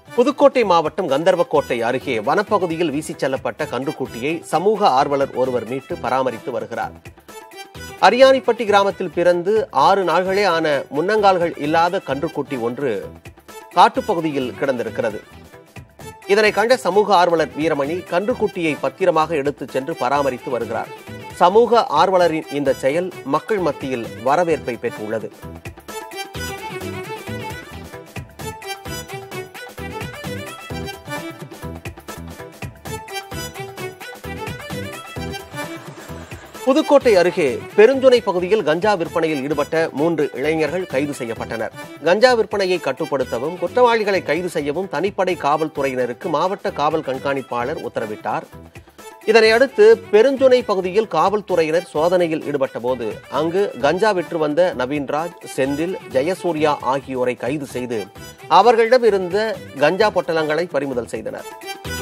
புதுக்கோட்டை மாவட்டம் கந்தர்வக்கோட்டை அருகே வனப்பகுதியில் வீசிச் செல்லப்பட்ட கன்றுக்குட்டியை சமூக ஆர்வலர் ஒருவர் மீட்டு பராமரித்து வருகிறார் அரியானிப்பட்டி கிராமத்தில் பிறந்து ஆறு நாள்களே ஆன முன்னங்கால்கள் இல்லாத கன்றுக்குட்டி ஒன்று காட்டுப்பகுதியில் கிடந்திருக்கிறது இதனை கண்ட சமூக ஆர்வலர் வீரமணி கன்றுக்குட்டியை பத்திரமாக எடுத்துச் சென்று பராமரித்து வருகிறார் சமூக ஆர்வலரின் இந்த செயல் மக்கள் மத்தியில் வரவேற்பை பெற்றுள்ளது புதுக்கோட்டை அருகே பெருந்துறை பகுதியில் கஞ்சா விற்பனையில் ஈடுபட்ட மூன்று இளைஞர்கள் கைது செய்யப்பட்டனர் கஞ்சா விற்பனையை கட்டுப்படுத்தவும் குற்றவாளிகளை கைது செய்யவும் தனிப்படை காவல்துறையினருக்கு மாவட்ட காவல் கண்காணிப்பாளர் உத்தரவிட்டார் இதனை அடுத்து பெருந்துணை பகுதியில் காவல்துறையினர் சோதனையில் ஈடுபட்ட போது அங்கு கஞ்சா விற்று வந்த நவீன்ராஜ் செந்தில் ஜெயசூர்யா ஆகியோரை கைது செய்து அவர்களிடம் இருந்த கஞ்சா பொட்டலங்களை பறிமுதல் செய்தனர்